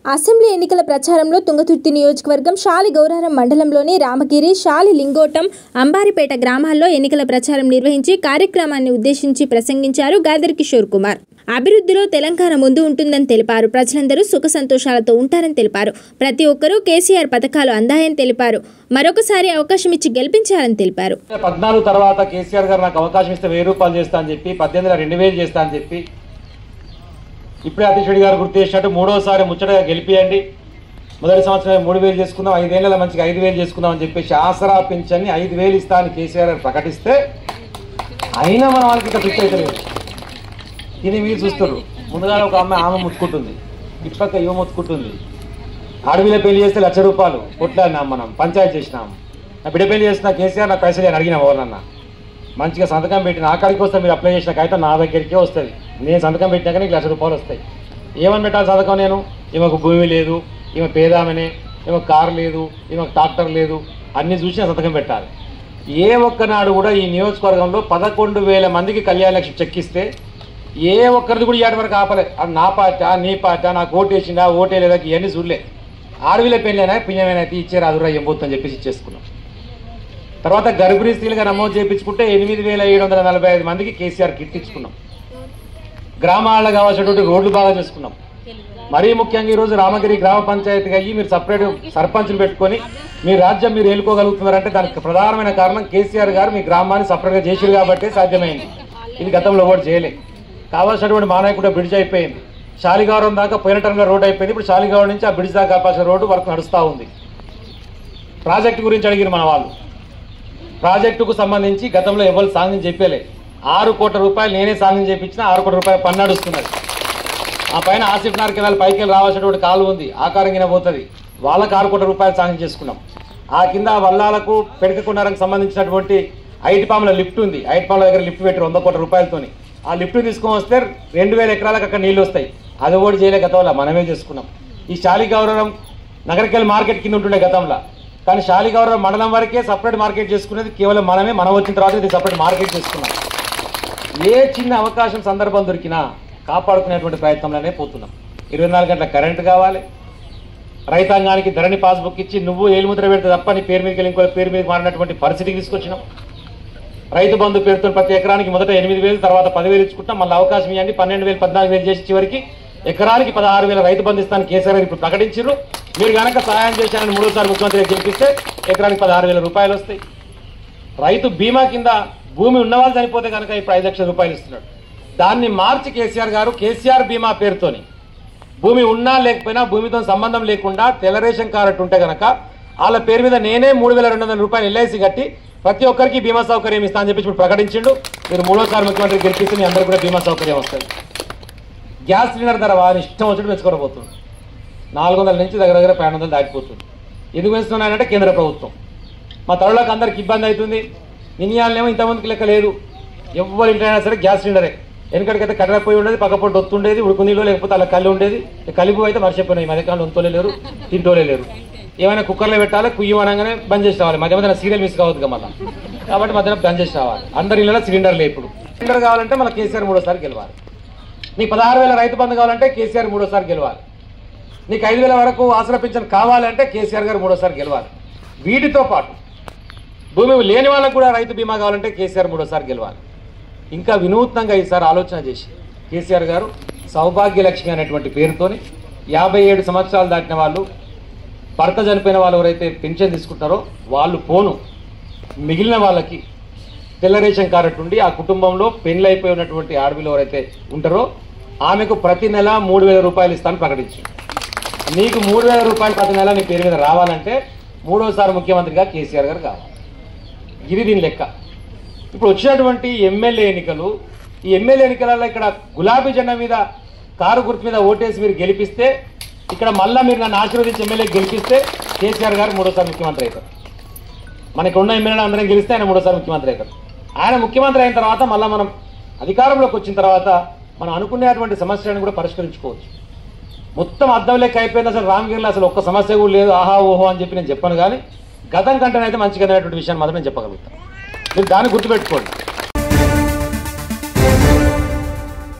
assembly ఎన్నికల ప్రచారంలో తుంగతుర్తి నియోజకవర్గం షాలి గౌరారం మండలంలోని రామగిరి షాలి లింగోటం అంబారిపేట గ్రామాల్లో ఎన్నికల ప్రచారం నిర్వహించి కార్యక్రమాన్ని ఉద్దేశించి ప్రసంగించారు గాదర్ కిషోర్ కుమార్ అభివృద్ధిలో తెలంగాణ ముందు ఉంటుందని తెలిపారు ప్రజలందరూ సుఖ సంతోషాలతో ఉంటారని తెలిపారు ప్రతి ఒక్కరూ కేసీఆర్ పథకాలు అందాయని తెలిపారు మరొకసారి అవకాశం ఇచ్చి గెలిపించాలని తెలిపారు పద్నాలుగు తర్వాత కేసీఆర్ గారు నాకు అవకాశం ఇస్తే వెయ్యి రూపాయలు చేస్తా అని చెప్పి పద్దెనిమిదిలో రెండు వేలు చేస్తా అని చెప్పి ఇప్పుడే అధ్యక్షుడి గారు గుర్తు చేసినట్టు మూడోసారి ముచ్చటగా గెలిపియండి మొదటి సంవత్సరం మూడు వేలు చేసుకుందాం ఐదేళ్ల మంచిగా ఐదు వేలు చేసుకుందాం అని చెప్పేసి ఆసరా పింఛన్ని ఐదు వేలు ఇస్తా అని కేసీఆర్ గారు ప్రకటిస్తే అయినా మన వాళ్ళకి ఇంకా ఫిక్స్ అవుతలేదు ఇది మీరు చూస్తారు ముందుగా ఒక అమ్మాయి ఆమె ముట్టుకుంటుంది ఇప్పక ఇవ ముట్టుకుంటుంది అడవిలో పెళ్లి చేస్తే లక్ష రూపాయలు కొట్లాడినాం మనం పంచాయతీ చేసినాం నా బిడ్డ పెళ్లి చేసిన కేసీఆర్ నా పైసలు నేను అడిగిన ఎవరన్నా మంచిగా సంతకం పెట్టిన ఆఖరికి వస్తే మీరు అప్లై చేసిన కాగితం నా దగ్గరికే వస్తుంది నేను సంతకం పెట్టినాక నీకు లక్ష రూపాయలు వస్తాయి ఏమని పెట్టాలి సంతకం నేను ఈమెకు భూమి లేదు ఈమె పేదామనే ఈమె కారు లేదు ఈమెకు ట్రాక్టర్ లేదు అన్ని చూసి నేను సంతకం పెట్టాలి ఏ ఒక్కనాడు కూడా ఈ నియోజకవర్గంలో పదకొండు వేల మందికి కళ్యాణ లక్ష్మి చెక్కిస్తే ఏ ఒక్కరిది కూడా ఏడు వరకు ఆపలే అది నా పార్టీ నీ పార్టీ నాకు ఓటేసిందా ఓటే లేదా ఇవన్నీ చూడలే ఆడవిల పెళ్ళైనా పియ్యమైనా ఇచ్చారు అదురా ఏం పోతుందని చెప్పేసి ఇచ్చేసుకున్నాం తర్వాత గర్భిణీ స్త్రీలుగా నమోదు చేయించుకుంటే ఎనిమిది వేల ఏడు వందల నలభై ఐదు మందికి కేసీఆర్ కిట్ ఇచ్చుకున్నాం గ్రామాల్లో కావాల్సినటువంటి రోడ్లు బాగా చేసుకున్నాం మరీ ముఖ్యంగా ఈరోజు రామగిరి గ్రామ పంచాయతీగా అయ్యి మీరు సపరేట్ సర్పంచ్లు పెట్టుకొని మీ రాజ్యం మీరు ఏలుకోగలుగుతున్నారంటే దానికి ప్రధానమైన కారణం కేసీఆర్ గారు మీ గ్రామాన్ని సపరేట్గా చేసిరు కాబట్టే సాధ్యమైంది ఇది గతంలో కూడా చేయలే కావాల్సినటువంటి మానాయకుడ బ్రిడ్జ్ అయిపోయింది శాలిగౌరం దాకా పోయిన టర్మ్లో రోడ్ అయిపోయింది ఇప్పుడు శాలిగౌరం నుంచి ఆ బ్రిడ్జ్ దాకా కాపాల్సిన రోడ్డు వర్క్ నడుస్తూ ఉంది ప్రాజెక్టు గురించి అడిగిన మన వాళ్ళు ప్రాజెక్టుకు సంబంధించి గతంలో ఎవరు సాంగ్యం చెప్పలే ఆరు కోట్ల రూపాయలు నేనే సాంగ్యం చేయించిన ఆరు కోట్ల రూపాయలు పన్ను నడుస్తున్నది ఆ పైన ఆసిఫ్ నార్ కెనాల్ పైకి వెళ్ళి రావాల్సినటువంటి కాలు ఉంది ఆకారంగా పోతుంది వాళ్ళకి ఆరు కోట్ల రూపాయలు సాంగ్యం చేసుకున్నాం ఆ కింద వల్లాలకు పెడకకున్నారకు సంబంధించినటువంటి ఐటి పాముల లిఫ్ట్ ఉంది ఐటి పాముల దగ్గర లిఫ్ట్ పెట్టారు వంద కోట్ల రూపాయలతోని ఆ లిఫ్ట్ తీసుకొని వస్తే రెండు వేల ఎకరాలకు అక్కడ నీళ్లు వస్తాయి అది కూడా చేయలే గతంలో మనమే చేసుకున్నాం ఈ శాలిగౌరవం నగరకెళ్ళి మార్కెట్ కింద ఉంటుండే గతంలో కానీ శాలిగౌరవం మండలం వరకే సపరేట్ మార్కెట్ చేసుకునేది కేవలం మనమే మనం వచ్చిన తర్వాత ఇది సపరేట్ మార్కెట్ చేసుకున్నాం ఏ చిన్న అవకాశం సందర్భం దొరికినా కాపాడుకునేటువంటి ప్రయత్నంలోనే పోతున్నాం ఇరవై నాలుగు గంటల కరెంట్ కావాలి రైతాంగానికి ధరణి పాస్బుక్ ఇచ్చి నువ్వు ఏలుముద్ర పెడితే తప్ప నీ పేరు మీదకి వెళ్ళి ఇంకో పేరు మీద మారినటువంటి పరిస్థితికి తీసుకొచ్చినాం రైతు బంధు పేరుతో ప్రతి ఎకరానికి మొదట ఎనిమిది వేలు తర్వాత పదివేలు ఇచ్చుకుంటాం మళ్ళీ అవకాశం ఇవ్వండి పన్నెండు వేలు పద్నాలుగు వేలు చేసి చివరికి ఎకరానికి పదహారు వేల రైతు బంధు ఇస్తాను కేసీఆర్ గారు ఇప్పుడు ప్రకటించారు మీరు కనుక సహాయం చేశారని మూడోసారి ముఖ్యమంత్రి గెలిపిస్తే ఎకరానికి పదహారు వేల రూపాయలు వస్తాయి రైతు బీమా కింద భూమి ఉన్నవాళ్ళు చనిపోతే కనుక ఇప్పుడు ఐదు లక్షల రూపాయలు ఇస్తున్నాడు దాన్ని మార్చి కేసీఆర్ గారు కేసీఆర్ బీమా పేరుతోని భూమి ఉన్నా లేకపోయినా భూమితో సంబంధం లేకుండా తెల్ల రేషన్ కార్డు ఉంటే గనక వాళ్ళ పేరు మీద నేనే మూడు వేల రెండు వందల రూపాయలు ఎల్ఐసి కట్టి ప్రతి ఒక్కరికి బీమా సౌకర్యం ఇస్తా అని చెప్పి ఇప్పుడు ప్రకటించిండు మీరు మూడోసారి ముఖ్యమంత్రి గెలిపిస్తే మీ అందరికీ కూడా బీమా సౌకర్యం వస్తుంది గ్యాస్ సిలిండర్ ధర వారి ఇష్టం వచ్చినట్టు పెంచుకోకపోతుంది నాలుగు వందల నుంచి దగ్గర దగ్గర పన్నెండు వందలు దాటిపోతుంది ఎందుకు పెంచుతున్నానంటే కేంద్ర ప్రభుత్వం మా తరులకు అందరికి ఇబ్బంది అవుతుంది నిన్నయాలనేమో ఇంతమందికి లెక్క లేదు ఎవరి ఇంటైనా సరే గ్యాస్ సిలిండరే వెనకడికైతే కట్టెల పొయ్యి ఉండేది పక్క పొట్టు ఒత్తుండేది ఉడుకు నీళ్ళు లేకపోతే అలా కళ్ళు ఉండేది కలిపి అయితే మర్చిపోయినాయి ఈ మధ్యకాలంలో వంతోలే లేరు తింటోలే లేరు ఏమైనా కుక్కర్లో పెట్టాలి కుయ్యం అనగానే బంద్ చేసి రావాలి మధ్య మధ్యన సీరియల్ మిస్ కావద్దు మళ్ళీ కాబట్టి మధ్యన బంద్ చేసి రావాలి అందరి ఇళ్ళలో సిలిండర్ ఇప్పుడు సిలిండర్ కావాలంటే మన కేసీఆర్ మూడోసారి గెలవాలి నీకు పదహారు వేల రైతు బంధు కావాలంటే కేసీఆర్ మూడోసారి గెలవాలి నీకు ఐదు వేల వరకు ఆసరా పింఛన్ కావాలంటే కేసీఆర్ గారు మూడోసారి గెలవాలి వీటితో పాటు భూమి లేని వాళ్ళకు కూడా రైతు బీమా కావాలంటే కేసీఆర్ మూడోసారి గెలవాలి ఇంకా వినూత్నంగా ఈసారి ఆలోచన చేసి కేసీఆర్ గారు సౌభాగ్య లక్ష్మి అనేటువంటి పేరుతోని యాభై ఏడు సంవత్సరాలు దాటిన వాళ్ళు భర్త చనిపోయిన వాళ్ళు ఎవరైతే పెన్షన్ తీసుకుంటారో వాళ్ళు పోను మిగిలిన వాళ్ళకి తెల్ల రేషన్ కార్డు ఉండి ఆ కుటుంబంలో పెళ్లి అయిపోయి ఉన్నటువంటి ఆడపిల్ల ఎవరైతే ఉంటారో ఆమెకు ప్రతి నెల మూడు వేల రూపాయలు ఇస్తాను ప్రకటించు నీకు మూడు వేల రూపాయలు ప్రతి నెల నీ పేరు మీద రావాలంటే మూడోసారి ముఖ్యమంత్రిగా కేసీఆర్ గారు కావాలి ఇది దీని లెక్క ఇప్పుడు వచ్చినటువంటి ఎమ్మెల్యే ఎన్నికలు ఈ ఎమ్మెల్యే ఎన్నికలలో ఇక్కడ గులాబీ జెండా మీద కారు గుర్తు మీద ఓటేసి మీరు గెలిపిస్తే ఇక్కడ మళ్ళా మీరు నన్ను ఆశీర్వదించి ఎమ్మెల్యే గెలిపిస్తే కేసీఆర్ గారు మూడోసారి ముఖ్యమంత్రి అవుతారు మనకు ఉన్న ఎమ్మెల్యేలు అందరం గెలిస్తే ఆయన మూడోసారి ముఖ్యమంత్రి అవుతారు ఆయన ముఖ్యమంత్రి అయిన తర్వాత మళ్ళీ మనం అధికారంలోకి వచ్చిన తర్వాత మనం అనుకునేటువంటి సమస్యలను కూడా పరిష్కరించుకోవచ్చు మొత్తం అద్దం లెక్క అయిపోయింది అసలు రామగిరిలో అసలు ఒక్క సమస్య కూడా లేదు ఆహా ఓహో అని చెప్పి నేను చెప్పాను కానీ గతం కంటేనైతే మంచిగా అనేటువంటి విషయాన్ని మాత్రం నేను చెప్పగలుగుతాను మీరు దాన్ని గుర్తుపెట్టుకోండి